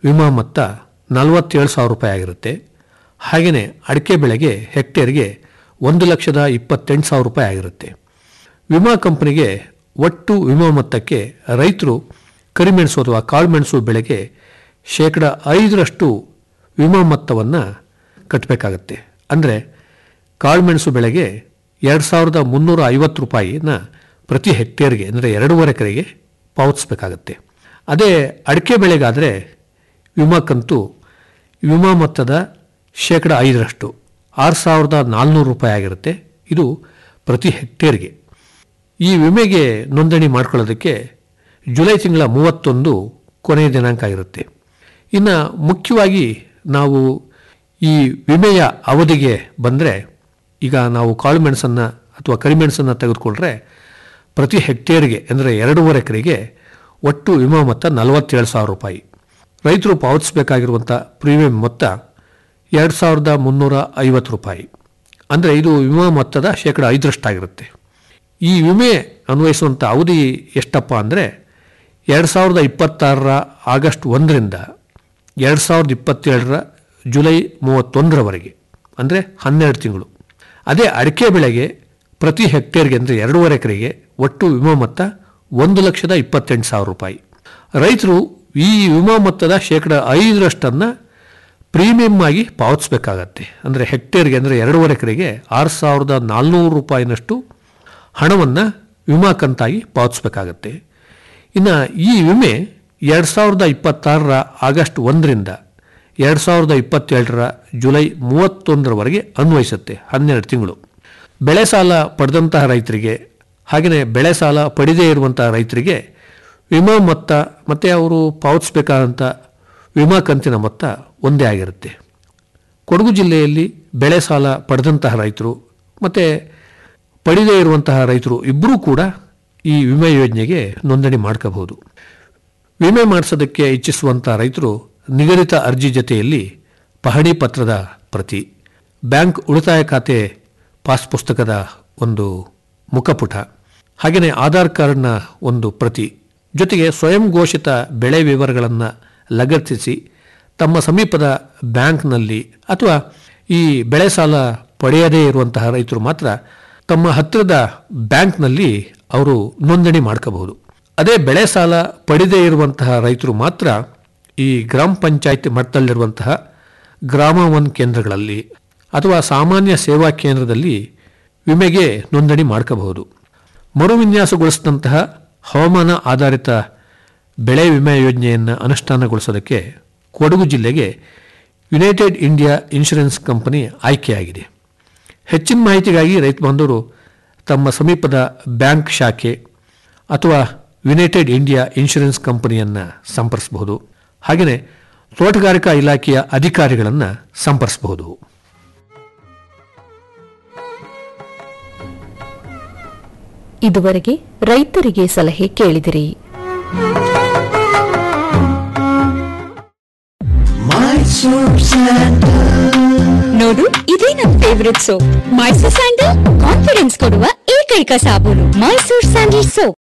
ವಿಮಾ ಮೊತ್ತ ನಲವತ್ತೇಳು ಸಾವಿರ ರೂಪಾಯಿ ಆಗಿರುತ್ತೆ ಹಾಗೆಯೇ ಅಡಿಕೆ ಬೆಳೆಗೆ ಹೆಕ್ಟೇರ್ಗೆ ಒಂದು ಲಕ್ಷದ ಇಪ್ಪತ್ತೆಂಟು ಸಾವಿರ ರೂಪಾಯಿ ಆಗಿರುತ್ತೆ ವಿಮಾ ಕಂಪನಿಗೆ ಒಟ್ಟು ವಿಮಾ ಮೊತ್ತಕ್ಕೆ ರೈತರು ಕರಿಮೆಣಸು ಅಥವಾ ಕಾಳುಮೆಣಸು ಬೆಳೆಗೆ ಶೇಕಡ ಐದರಷ್ಟು ವಿಮಾ ಮೊತ್ತವನ್ನು ಕಟ್ಟಬೇಕಾಗತ್ತೆ ಅಂದರೆ ಕಾಳುಮೆಣಸು ಬೆಳೆಗೆ ಎರಡು ಸಾವಿರದ ಮುನ್ನೂರ ಐವತ್ತು ರೂಪಾಯಿನ ಪ್ರತಿ ಹೆಕ್ಟೇರ್ಗೆ ಅಂದರೆ ಎರಡೂವರೆ ಎಕರೆಗೆ ಪಾವತಿಸಬೇಕಾಗತ್ತೆ ಅದೇ ಅಡಿಕೆ ಬೆಳೆಗಾದರೆ ವಿಮಾ ಕಂತು ವಿಮಾ ಮೊತ್ತದ ಶೇಕಡ ಐದರಷ್ಟು ಆರು ಸಾವಿರದ ನಾಲ್ನೂರು ರೂಪಾಯಿ ಆಗಿರುತ್ತೆ ಇದು ಪ್ರತಿ ಹೆಕ್ಟೇರ್ಗೆ ಈ ವಿಮೆಗೆ ನೋಂದಣಿ ಮಾಡ್ಕೊಳ್ಳೋದಕ್ಕೆ ಜುಲೈ ತಿಂಗಳ ಮೂವತ್ತೊಂದು ಕೊನೆಯ ದಿನಾಂಕ ಆಗಿರುತ್ತೆ ಇನ್ನು ಮುಖ್ಯವಾಗಿ ನಾವು ಈ ವಿಮೆಯ ಅವಧಿಗೆ ಬಂದರೆ ಈಗ ನಾವು ಕಾಳುಮೆಣಸನ್ನು ಅಥವಾ ಕರಿಮೆಣಸನ್ನು ತೆಗೆದುಕೊಂಡ್ರೆ ಪ್ರತಿ ಹೆಕ್ಟೇರ್ಗೆ ಅಂದರೆ ಎರಡೂವರೆ ಎಕರೆಗೆ ಒಟ್ಟು ವಿಮಾ ಮೊತ್ತ ನಲವತ್ತೇಳು ಸಾವಿರ ರೂಪಾಯಿ ರೈತರು ಪಾವತಿಸಬೇಕಾಗಿರುವಂಥ ಪ್ರೀಮಿಯಂ ಮೊತ್ತ ಎರಡು ಸಾವಿರದ ಮುನ್ನೂರ ಐವತ್ತು ರೂಪಾಯಿ ಅಂದರೆ ಇದು ವಿಮಾ ಮೊತ್ತದ ಶೇಕಡ ಐದರಷ್ಟಾಗಿರುತ್ತೆ ಈ ವಿಮೆ ಅನ್ವಯಿಸುವಂಥ ಅವಧಿ ಎಷ್ಟಪ್ಪ ಅಂದರೆ ಎರಡು ಸಾವಿರದ ಇಪ್ಪತ್ತಾರರ ಆಗಸ್ಟ್ ಒಂದರಿಂದ ಎರಡು ಸಾವಿರದ ಇಪ್ಪತ್ತೇಳರ ಜುಲೈ ಮೂವತ್ತೊಂದರವರೆಗೆ ಅಂದರೆ ಹನ್ನೆರಡು ತಿಂಗಳು ಅದೇ ಅಡಿಕೆ ಬೆಳೆಗೆ ಪ್ರತಿ ಹೆಕ್ಟೇರ್ಗೆ ಅಂದರೆ ಎರಡೂವರೆ ಎಕರೆಗೆ ಒಟ್ಟು ವಿಮಾ ಮೊತ್ತ ಒಂದು ಲಕ್ಷದ ಇಪ್ಪತ್ತೆಂಟು ಸಾವಿರ ರೂಪಾಯಿ ರೈತರು ಈ ವಿಮಾ ಮೊತ್ತದ ಶೇಕಡ ಐದರಷ್ಟನ್ನು ಪ್ರೀಮಿಯಂ ಆಗಿ ಪಾವತಿಸಬೇಕಾಗತ್ತೆ ಅಂದರೆ ಹೆಕ್ಟೇರ್ಗೆ ಅಂದರೆ ಎರಡೂವರೆ ಎಕರೆಗೆ ಆರು ಸಾವಿರದ ನಾಲ್ನೂರು ರೂಪಾಯಿನಷ್ಟು ಹಣವನ್ನು ವಿಮಾ ಕಂತಾಗಿ ಪಾವತಿಸಬೇಕಾಗತ್ತೆ ಇನ್ನು ಈ ವಿಮೆ ಎರಡು ಸಾವಿರದ ಇಪ್ಪತ್ತಾರರ ಆಗಸ್ಟ್ ಒಂದರಿಂದ ಎರಡು ಸಾವಿರದ ಇಪ್ಪತ್ತೇಳರ ಜುಲೈ ಮೂವತ್ತೊಂದರವರೆಗೆ ಅನ್ವಯಿಸುತ್ತೆ ಹನ್ನೆರಡು ತಿಂಗಳು ಬೆಳೆ ಸಾಲ ಪಡೆದಂತಹ ರೈತರಿಗೆ ಹಾಗೆಯೇ ಬೆಳೆ ಸಾಲ ಪಡೆದೇ ಇರುವಂತಹ ರೈತರಿಗೆ ವಿಮಾ ಮೊತ್ತ ಮತ್ತು ಅವರು ಪಾವತಿಸಬೇಕಾದಂಥ ವಿಮಾ ಕಂತಿನ ಮೊತ್ತ ಒಂದೇ ಆಗಿರುತ್ತೆ ಕೊಡಗು ಜಿಲ್ಲೆಯಲ್ಲಿ ಬೆಳೆ ಸಾಲ ಪಡೆದಂತಹ ರೈತರು ಮತ್ತು ಪಡೆದೇ ಇರುವಂತಹ ರೈತರು ಇಬ್ಬರೂ ಕೂಡ ಈ ವಿಮೆ ಯೋಜನೆಗೆ ನೋಂದಣಿ ಮಾಡ್ಕೋಬಹುದು ವಿಮೆ ಮಾಡಿಸೋದಕ್ಕೆ ಇಚ್ಛಿಸುವಂಥ ರೈತರು ನಿಗದಿತ ಅರ್ಜಿ ಜೊತೆಯಲ್ಲಿ ಪಹಣಿ ಪತ್ರದ ಪ್ರತಿ ಬ್ಯಾಂಕ್ ಉಳಿತಾಯ ಖಾತೆ ಪಾಸ್ ಪುಸ್ತಕದ ಒಂದು ಮುಖಪುಟ ಹಾಗೆಯೇ ಆಧಾರ್ ಕಾರ್ಡ್ನ ಒಂದು ಪ್ರತಿ ಜೊತೆಗೆ ಸ್ವಯಂ ಘೋಷಿತ ಬೆಳೆ ವಿವರಗಳನ್ನು ಲಗತ್ತಿಸಿ ತಮ್ಮ ಸಮೀಪದ ಬ್ಯಾಂಕ್ನಲ್ಲಿ ಅಥವಾ ಈ ಬೆಳೆ ಸಾಲ ಪಡೆಯದೇ ಇರುವಂತಹ ರೈತರು ಮಾತ್ರ ತಮ್ಮ ಹತ್ತಿರದ ಬ್ಯಾಂಕ್ನಲ್ಲಿ ಅವರು ನೋಂದಣಿ ಮಾಡ್ಕೋಬಹುದು ಅದೇ ಬೆಳೆ ಸಾಲ ಪಡೆದೇ ಇರುವಂತಹ ರೈತರು ಮಾತ್ರ ಈ ಗ್ರಾಮ ಪಂಚಾಯತ್ ಮಟ್ಟದಲ್ಲಿರುವಂತಹ ಗ್ರಾಮ ಒನ್ ಕೇಂದ್ರಗಳಲ್ಲಿ ಅಥವಾ ಸಾಮಾನ್ಯ ಸೇವಾ ಕೇಂದ್ರದಲ್ಲಿ ವಿಮೆಗೆ ನೋಂದಣಿ ಮಾಡ್ಕೋಬಹುದು ಮರುವಿನ್ಯಾಸಗೊಳಿಸಿದಂತಹ ಹವಾಮಾನ ಆಧಾರಿತ ಬೆಳೆ ವಿಮೆ ಯೋಜನೆಯನ್ನು ಅನುಷ್ಠಾನಗೊಳಿಸೋದಕ್ಕೆ ಕೊಡಗು ಜಿಲ್ಲೆಗೆ ಯುನೈಟೆಡ್ ಇಂಡಿಯಾ ಇನ್ಶೂರೆನ್ಸ್ ಕಂಪನಿ ಆಯ್ಕೆಯಾಗಿದೆ ಹೆಚ್ಚಿನ ಮಾಹಿತಿಗಾಗಿ ರೈತ ಬಾಂಧವರು ತಮ್ಮ ಸಮೀಪದ ಬ್ಯಾಂಕ್ ಶಾಖೆ ಅಥವಾ ಯುನೈಟೆಡ್ ಇಂಡಿಯಾ ಇನ್ಶೂರೆನ್ಸ್ ಕಂಪನಿಯನ್ನು ಸಂಪರ್ಕಿಸಬಹುದು ಹಾಗೆಯೇ ತೋಟಗಾರಿಕಾ ಇಲಾಖೆಯ ಅಧಿಕಾರಿಗಳನ್ನು ಸಂಪರ್ಕಿಸಬಹುದು ಇದುವರೆಗೆ ರೈತರಿಗೆ ಸಲಹೆ ಕೇಳಿದಿರಿ ನೋಡು ಇದೇ ನನ್ favourite soap Mysore sandal confidence ಕೊಡುವ ಏಕೈಕ ಸಾಬೂನು ಮೈಸೂರ್ ಸ್ಯಾಂಡಲ್ ಸೋಪ್